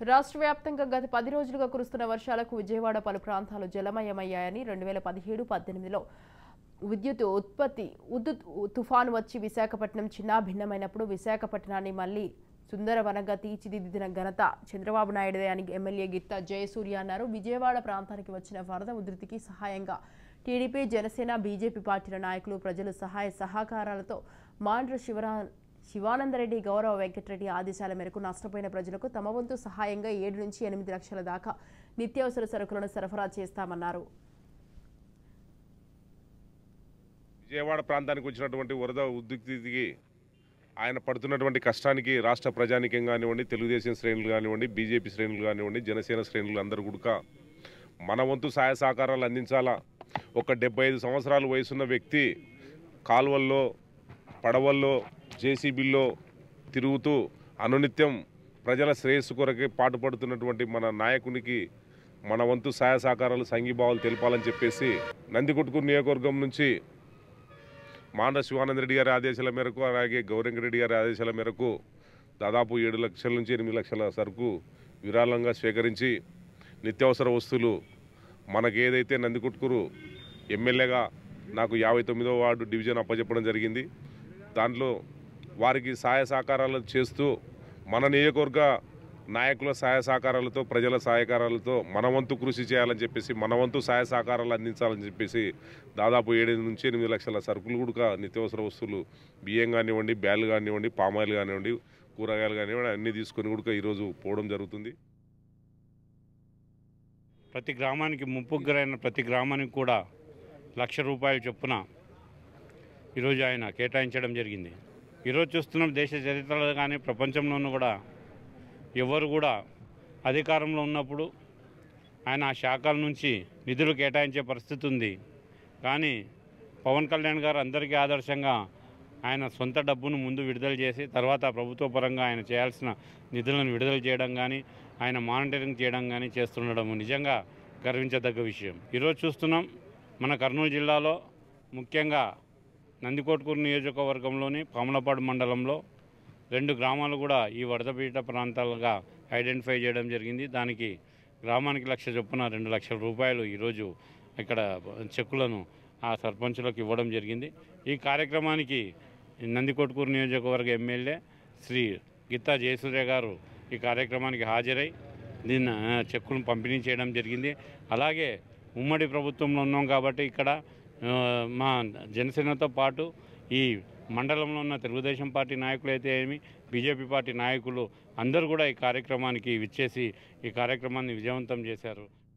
రాష్ట్ర వ్యాప్తంగా గత పది రోజులుగా కురుస్తున్న వర్షాలకు విజయవాడ పలు ప్రాంతాలు జలమయమయ్యాయని రెండు వేల పదిహేడు పద్దెనిమిదిలో విద్యుత్ ఉత్పత్తి ఉద్యుత్ తుఫాను వచ్చి విశాఖపట్నం చిన్నాభిన్నమైనప్పుడు విశాఖపట్నాన్ని మళ్లీ సుందరవనంగా తీర్చిదిద్దిన ఘనత చంద్రబాబు నాయుడుదే అని ఎమ్మెల్యే గిత్తా జయసూర్య అన్నారు విజయవాడ ప్రాంతానికి వచ్చిన వరద ఉధృతికి సహాయంగా టీడీపీ జనసేన బీజేపీ పార్టీల నాయకులు ప్రజలు సహాయ సహకారాలతో మాండ్ర శివరా శివానందరెడ్డి గౌరవ వెంకటరెడ్డి ఆదేశాల మేరకు నష్టపోయిన ప్రజలకు తమ వంతు సహాయంగా ఏడు నుంచి ఎనిమిది లక్షల దాకా నిత్యావసర సరుకులను సరఫరా చేస్తామన్నారు విజయవాడ ప్రాంతానికి వచ్చినటువంటి వరద ఉద్రిక్తికి ఆయన పడుతున్నటువంటి కష్టానికి రాష్ట్ర ప్రజానికం కానివ్వండి తెలుగుదేశం శ్రేణులు కానివ్వండి బీజేపీ శ్రేణులు కానివ్వండి జనసేన శ్రేణులు అందరూ కూడా మన వంతు సహాయ సహకారాలు అందించాలా ఒక డెబ్బై ఐదు సంవత్సరాల వయసున్న వ్యక్తి కాలువల్లో పడవల్లో జేసీబీల్లో తిరుగుతూ అనునిత్యం ప్రజల శ్రేయస్సు కొరకే పాటుపడుతున్నటువంటి మన నాయకునికి మన వంతు సహాయ సహకారాలు సంఘీభావాలు తెలపాలని చెప్పేసి నందికొట్కూరు నియోజకవర్గం నుంచి మాండ్ర శివానంద రెడ్డి గారి ఆదేశాల మేరకు అలాగే గౌరంగరెడ్డి గారి ఆదేశాల మేరకు దాదాపు ఏడు లక్షల నుంచి ఎనిమిది లక్షల సరుకు విరాళంగా స్వీకరించి నిత్యావసర వస్తువులు మనకు ఏదైతే నందికొట్కూరు ఎమ్మెల్యేగా నాకు యాభై తొమ్మిదో వార్డు డివిజన్ అప్పచెప్పడం జరిగింది దాంట్లో వారికి సహాయ సహకారాలు చేస్తూ మన నియోజకవర్గ నాయకుల సహాయ సహకారాలతో ప్రజల సహకారాలతో మన వంతు కృషి చేయాలని చెప్పేసి మన వంతు సహాయ సహకారాలు అందించాలని చెప్పేసి దాదాపు ఏడు నుంచి ఎనిమిది లక్షల సరుకులు కూడా నిత్యావసర వస్తువులు బియ్యం కానివ్వండి బ్యాలు కానివ్వండి పామాయిల్ కానివ్వండి కూరగాయలు కానివ్వండి అన్నీ తీసుకొని కూడా ఈరోజు పోవడం జరుగుతుంది ప్రతి గ్రామానికి ముప్పుకు గురైన ప్రతి గ్రామానికి కూడా లక్ష రూపాయల చొప్పున ఈరోజు ఆయన కేటాయించడం జరిగింది ఈరోజు చూస్తున్నాం దేశ చరిత్రలో కానీ ప్రపంచంలోనూ కూడా ఎవరు కూడా అధికారంలో ఉన్నప్పుడు ఆయన ఆ శాఖల నుంచి నిధులు కేటాయించే పరిస్థితి ఉంది కానీ పవన్ కళ్యాణ్ గారు అందరికీ ఆదర్శంగా ఆయన సొంత డబ్బును ముందు విడుదల చేసి తర్వాత ప్రభుత్వ పరంగా ఆయన చేయాల్సిన నిధులను విడుదల చేయడం కానీ ఆయన మానిటరింగ్ చేయడం కానీ చేస్తుండడం నిజంగా గర్వించదగ్గ విషయం ఈరోజు చూస్తున్నాం మన కర్నూలు జిల్లాలో ముఖ్యంగా నందికోట్కూరు నియోజకవర్గంలోని పాములపాడు మండలంలో రెండు గ్రామాలు కూడా ఈ వరదపీట ప్రాంతాలుగా ఐడెంటిఫై చేయడం జరిగింది దానికి గ్రామానికి లక్ష చొప్పున రెండు లక్షల రూపాయలు ఈరోజు ఇక్కడ చెక్కులను ఆ సర్పంచులకు ఇవ్వడం జరిగింది ఈ కార్యక్రమానికి నందికొట్కూరు నియోజకవర్గ ఎమ్మెల్యే శ్రీ గీతా జయసూర్య గారు ఈ కార్యక్రమానికి హాజరై దీన్ని ఆ, చెక్కులను పంపిణీ చేయడం జరిగింది అలాగే ఉమ్మడి ప్రభుత్వంలో ఉన్నాం కాబట్టి ఇక్కడ ఆ, మా జనసేనతో పాటు ఈ మండలంలో ఉన్న తెలుగుదేశం పార్టీ నాయకులు అయితే ఏమి బీజేపీ పార్టీ నాయకులు అందరూ కూడా ఈ కార్యక్రమానికి విచ్చేసి ఈ కార్యక్రమాన్ని విజయవంతం చేశారు